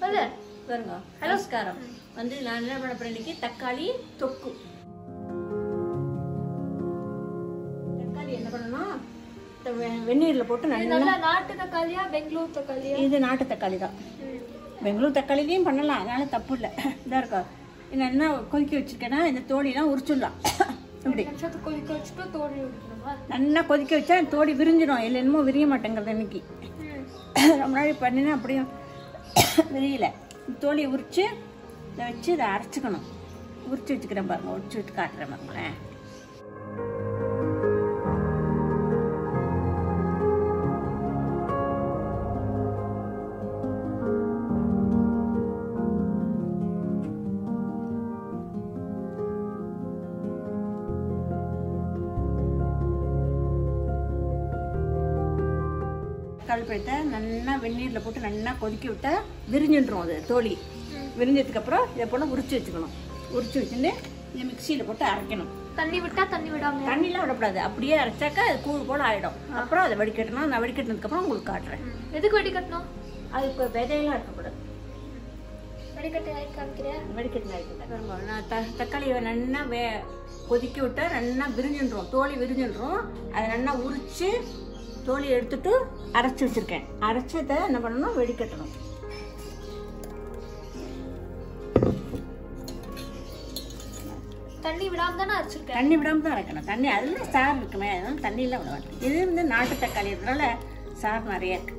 சொல்லு பாருங்க நமஸ்காரம் வந்து நான் என்ன பண்ண போறேன் இன்னைக்கு தக்காளி தொக்கு தக்காளி என்ன பண்ணணும் இந்த வெ- வெந்நீர்ல போட்டு இது நல்லா நல்லா நாட்டு தக்காளியா பெங்களூர் தக்காளியா இது நாட்டு தக்காளி தான் பெங்களூர் தக்காளிலையும் பண்ணலாம் அதனால தப்பு இல்லை இதாக இருக்கா இது என்ன கொதிக்க வச்சிருக்கேன்னா இந்த தோடிலாம் உரிச்சிடலாம் இப்படி நிமிஷத்துக்கு கொதிக்க வச்சுட்டு தோடி விட்டுணுமா நல்லா கொதிக்க வச்சா தோடி விரிஞ்சிடும் இல்லை என்னமோ விரிய மாட்டேங்கிறது இன்னைக்கு ரொம்ப நாள் பண்ணினா அப்படியும் விரியல தோலியை உரித்து இதை வச்சு இதை அரைச்சிக்கணும் உரிச்சு வச்சுக்கிறேன் பாருங்க உரிச்சு வச்சு காட்டுறேன் பாருங்களேன் கல்பழத்தை நல்லா வெந்நீரில் போட்டு நல்லா கொதிக்க விட்டா விரிஞ்சின்றோம் அது தோலி விரிஞ்சதுக்கப்புறம் இதை போல் உரிச்சு வச்சுக்கணும் உரிச்சு வச்சுட்டு இதை மிக்சியில் போட்டு அரைக்கணும் தண்ணி விட்டா தண்ணி விடாம தண்ணிலாம் விடக்கூடாது அப்படியே அரைச்சாக்கா அது கூழ் போல் ஆகிடும் அப்புறம் அதை வடிகட்டணும் நான் வடிகட்டினதுக்கப்புறம் உங்களுக்கு காட்டுறேன் எதுக்கு வடிகட்டணும் அது இப்போ விதையெல்லாம் இருக்கக்கூடாது வடிகட்டி ஆகி காமிக்கிறியா வடிகட்டினா இருக்கக்கூடாது நான் த தக்காளியை நல்லா வே கொதிக்க விட்டா நல்லா விரிஞ்சின்றோம் தோலி விரிஞ்சின்றோம் அதை நல்லா உரிச்சு தோலி எடுத்துட்டு அரைச்சி வச்சிருக்கேன் அரைச்சதை என்ன பண்ணணும் வெடிக்கட்டணும் தண்ணி விடாம தானே அரைச்சிருக்கேன் தண்ணி விடாம தான் அரைக்கணும் தண்ணி அதில் சார் இருக்குமே அதனால தண்ணியெல்லாம் விட மாட்டேன் இது வந்து நாட்டு தக்காளி இருக்கிறனால சார் நிறைய இருக்கு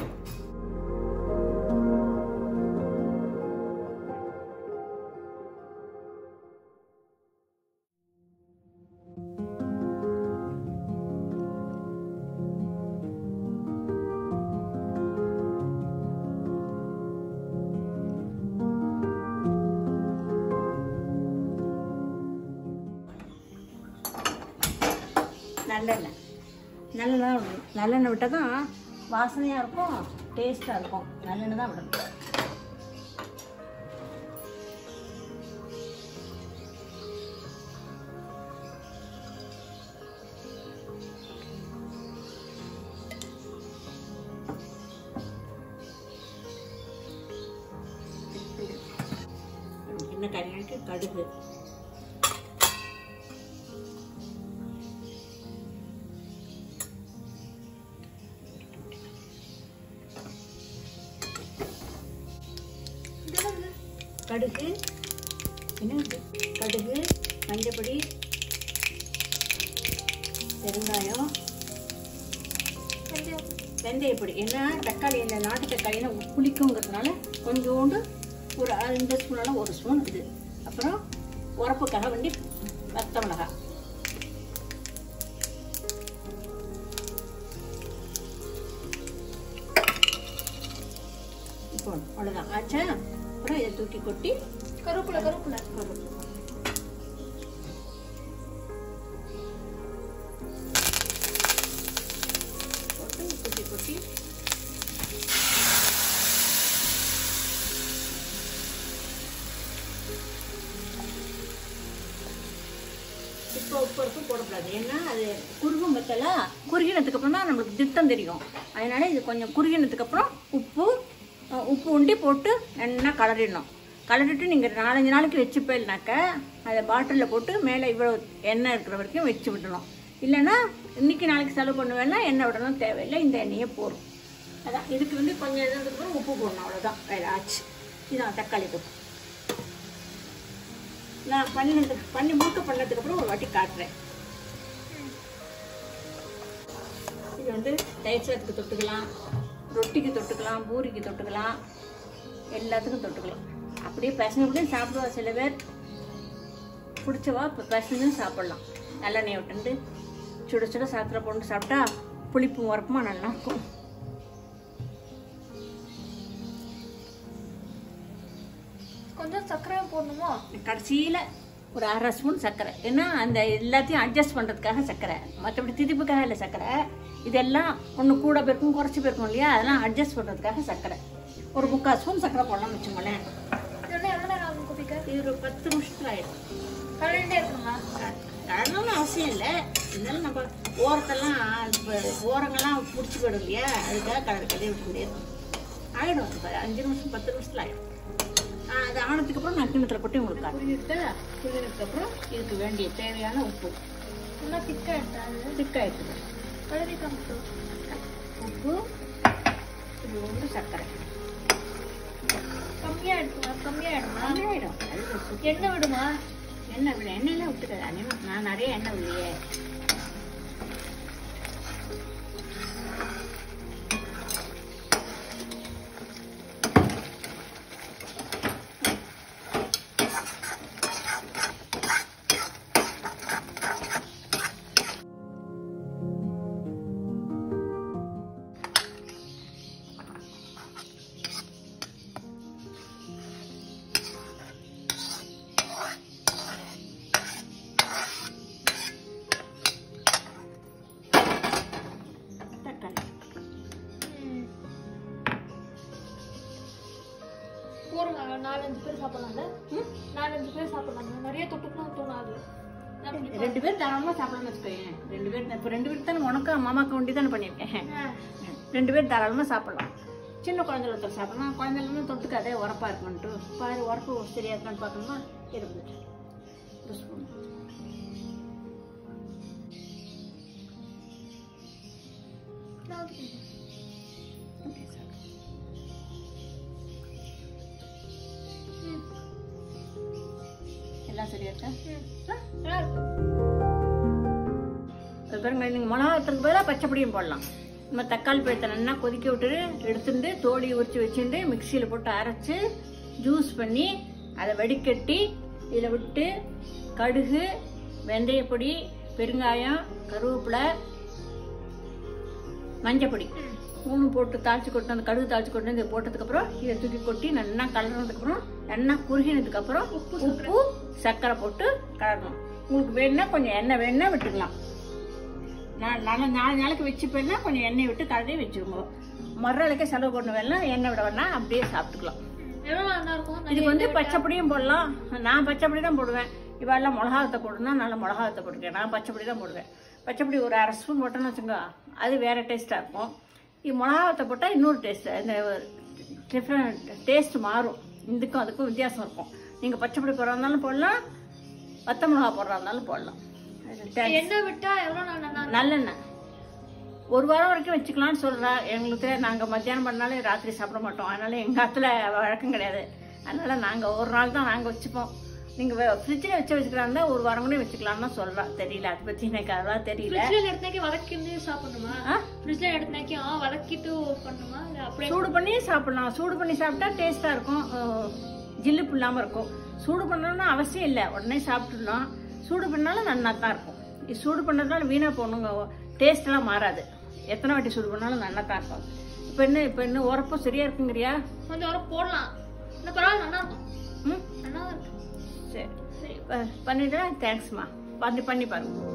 நல்லெண்ணெய் நல்லெண்ணெய் தான் விடணும் நல்லெண்ணெய் விட்டால் தான் வாசனையாக இருக்கும் டேஸ்ட்டாக இருக்கும் நல்லெண்ணெய் தான் விடணும் என்ன கறிக்கு கடுகு கடுகு என்ன இது? கடுகு மஞ்சப்பொடி பெருங்காயம் வெந்தயம். வெந்தயப்பொடி ஏன்னா தக்காளி இந்த நாட்டு தக்காளினா புளிக்குங்கிறதுனால கொஞ்சோண்டு ஒரு இந்த ஸ்பூனால ஒரு ஸ்பூன் இது அப்புறம் உரப்புக்காக வேண்டி வத்த மிளகா இப்போ அவ்வளோதான் ஆச்சா அப்புறம் இதை தூக்கி கொட்டி கருவேப்பிலை கருவேப்பிலை போட்டு கொட்டி கொட்டி இப்போ உப்பு உப்பு போடக்கூடாது ஏன்னா அது குறுகும் பத்தல குறுகினதுக்கு அப்புறம் தான் நம்மளுக்கு திட்டம் தெரியும் அதனால இது கொஞ்சம் குறுகினதுக்கு அப்புறம் உப்பு அஹ், உப்பு உண்டி போட்டு நல்லா கலரிடணும் கலரிட்டு நீங்கள் நாலஞ்சு நாளைக்கு வச்சு போயில்னாக்க அதை பாட்டிலில் போட்டு மேலே இவ்வளோ எண்ணெய் இருக்கிற வரைக்கும் வச்சு விடணும் இல்லைன்னா இன்னைக்கு நாளைக்கு செலவு பண்ணுவேன்னா எண்ணெய் விடணும் தேவையில்லை இந்த எண்ணெயே போதும் அதான் இதுக்கு வந்து கொஞ்சம் இதுக்கு உப்பு போடணும் அவ்வளோதான் வேலை ஆச்சு இதான் தக்காளி தொக்கு நான் பண்ணினதுக்கு பண்ணி மூக்க பண்ணதுக்கு அப்புறம் ஒரு வாட்டி காட்டுறேன் இது வந்து தயிர் சாதத்துக்கு தொட்டுக்கலாம் ரொட்டிக்கு தொட்டுக்கலாம் பூரிக்கு தொட்டுக்கலாம் எல்லாத்துக்கும் தொட்டுக்கலாம் அப்படியே பசங்களுக்கு சாப்பிடுவா சில பேர் பிடிச்சவா இப்போ பசங்களும் சாப்பிடலாம் நல்லெண்ணெய் விட்டுண்டு சுட சுட சாத்திர போட்டு சாப்பிட்டா புளிப்பும் உரப்புமா நல்லா இருக்கும் கொஞ்சம் சர்க்கரை போடணுமா கடைசியில் ஒரு அரை ஸ்பூன் சர்க்கரை ஏன்னா அந்த எல்லாத்தையும் அட்ஜஸ்ட் பண்ணுறதுக்காக சர்க்கரை மற்றபடி திதிப்புக்காக இல்லை சர்க்கரை இதெல்லாம் ஒன்று கூட போயிருக்கும் குறைச்சி போயிருக்கும் இல்லையா அதெல்லாம் அட்ஜஸ்ட் பண்ணுறதுக்காக சர்க்கரை ஒரு முக்கால் ஸ்பூன் சர்க்கரை போடலாம்னு வச்சுக்கோங்களேன் இது வந்து எவ்வளோ நேரம் ஆகும் குப்பிக்க இது ஒரு பத்து நிமிஷத்தில் ஆயிடும் கலந்துட்டே இருக்கணுமா கடணும்னு அவசியம் இல்லை இருந்தாலும் நம்ம ஓரத்தெல்லாம் இப்போ ஓரங்கள்லாம் பிடிச்சி போயிடும் இல்லையா அதுக்காக கலர் கதையை விட்டு முடியாது ஆயிடும் அது பாரு, அஞ்சு நிமிஷம் பத்து நிமிஷத்துல ஆயிடும் ஆ, அது ஆனதுக்கு அப்புறம் நான் கிண்ணத்துல போட்டு உங்களுக்கு புரிஞ்சுட்டு புரிஞ்சதுக்கு அப்புறம் இதுக்கு வேண்டிய தேவையான உப்பு நல்லா திக்கா எடுத்தாது திக்காயிடுது கழுவி காமிச்சு உப்பு இது வந்து சர்க்கரை கம்மியா எடுக்குமா கம்மியா எடுமா ஆயிடும் அது ஒரு எண்ணெய் விடுமா எண்ணெய் விட எண்ணெயெல்லாம் விட்டுக்காது அனிமா நான் நிறைய எண்ணெய் விடலையே தக்காளி ம். போறோங்க நாலஞ்சு பேர் சாப்பிடலாம்ல ம்? நாலஞ்சு பேர் சாப்பிடலாம் நிறைய தொட்டுக்கணும் தோணாது நான் இப்படி ரெண்டு பேர் தாராளமாக சாப்பிடலாம்னு வச்சுக்கோயேன் ரெண்டு பேர் இப்போ ரெண்டு பேருக்கு தானே உனக்கு மாமாக்கு வேண்டி தானே பண்ணியிருக்கேன் ஆ. ரெண்டு பேர் தாராளமாக சாப்பிடலாம் சின்ன குழந்தைல ஒருத்தர் சாப்பிடலாம் குழந்தைலாம் தொட்டுக்காதே உரப்பா இருக்குன்ட்டு பாரு உரப்பு சரியா இருக்கான்னு பார்க்கணுமா இருக்குது ஒரு ஸ்பூன் நான் ஊத்திக்கிறேன். ம். எல்லாம் சரியா இருக்கா ம். ஆ, நல்லா இருக்கு. அது பாருங்க நீங்கள் மிளகாத்துக்கு பதிலாக பச்சைப்படியும் போடலாம் நம்ம தக்காளி பழத்தை நல்லா கொதிக்க விட்டுட்டு எடுத்துட்டு தோடி உரிச்சு வச்சுட்டு மிக்சியில் போட்டு அரைச்சு ஜூஸ் பண்ணி அதை வடிகட்டி இதில் விட்டு கடுகு வெந்தயப்பொடி பெருங்காயம் கருவேப்பிலை மஞ்சப்பொடி மூணு போட்டு தாளிச்சு கொட்டு அந்த கடுகு தாளிச்சு கொட்டு இதை போட்டதுக்கப்புறம் இதை தூக்கி கொட்டி நல்லா கலர்னதுக்கப்புறம் நல்லா குறுகினதுக்கப்புறம் உப்பு சர்க்கரை போட்டு கலரணும் உங்களுக்கு வேணும்னா கொஞ்சம் எண்ணெய் வேணும்னா விட்டுக்கலாம் நான் நாலு நாலு நாளைக்கு வச்சுப்பேன்னா கொஞ்சம் எண்ணெய் விட்டு கலரி வச்சுருங்க மறுநாளைக்கே செலவு பண்ண வேணாம் எண்ணெய் விட வேணா அப்படியே சாப்பிட்டுக்கலாம் எவ்வளவு நல்லா இருக்கும் இதுக்கு வந்து பச்சைப்படியும் போடலாம் நான் பச்சைப்படி தான் போடுவேன் இவாளெல்லாம் மிளகாவத்தை போடுனா நல்லா மிளகாவத்தை போட்டுக்கேன் நான் பச்சைப்படி தான் போடுவேன் பச்சைப்படி ஒரு அரை ஸ்பூன் போட்டோன்னு வச்சுக்கோ அது வேற டேஸ்ட்டாக இருக்கும் இது மிளகாவத்தை போட்டால் இன்னொரு டேஸ்ட் இந்த டிஃப்ரெண்ட் டேஸ்ட் மாறும் இதுக்கும் அதுக்கும் வித்தியாசம் இருக்கும் நீங்கள் பச்சைப்படி போடுறா இருந்தாலும் போடலாம் வத்த மிளகா போடுறா இருந்தாலும் போடலாம் அது taste. எண்ணெய் விட்டா எவ்வளவு நாள் நல்லா இருக்கும்? நல்லெண்ணெய் ஒரு வாரம் வரைக்கும் வச்சுக்கலாம்னு சொல்றா எங்களுக்கு நாங்கள் மத்தியானம் பண்ணாலே ராத்திரி சாப்பிட மாட்டோம் அதனால எங்கள் ஆத்துல வழக்கம் கிடையாது அதனால நாங்கள் ஒரு நாள் தான் நாங்கள் வச்சுப்போம் நீங்கள் ஃப்ரிட்ஜில் வச்சு வச்சுக்கலாம் ஒரு வாரம் கூட வச்சுக்கலாம்னு சொல்றா தெரியல அதை பற்றி எனக்கு அதெல்லாம் தெரியல ஃப்ரிட்ஜ்ல எடுத்தாக்கி வதக்கிட்டு சாப்பிடணுமா ஆ? ஃப்ரிட்ஜ்ல எடுத்தாக்கி ஆ வதக்கிட்டு பண்ணுமா இல்ல அப்படியே சூடு பண்ணி சாப்பிடலாம் சூடு பண்ணி சாப்பிட்டா டேஸ்ட்டாக இருக்கும் அஹ், ஜில்லுப்பு இல்லாமல் இருக்கும் சூடு பண்ணணும்னு அவசியம் இல்லை உடனே சாப்பிட்டுடலாம் சூடு பண்ணாலும் நல்லா தான் இருக்கும் இது சூடு பண்ணதுனால வீணாக போகணுங்க டேஸ்ட்லாம் மாறாது எத்தனை வாட்டி சூடு பண்ணாலும் நல்லா தான் இருக்கும் இப்போ என்ன இப்போ என்ன உரப்பும் சரியா இருக்குங்கிறியா கொஞ்சம் வர போடலாம் இந்த பரவாயில்ல நல்லா இருக்கும் ம் நல்லா தான் இருக்கு சரி சரி ப- பண்ணிட்டா தேங்க்ஸ்மா பண்ணி பண்ணி பாருங்க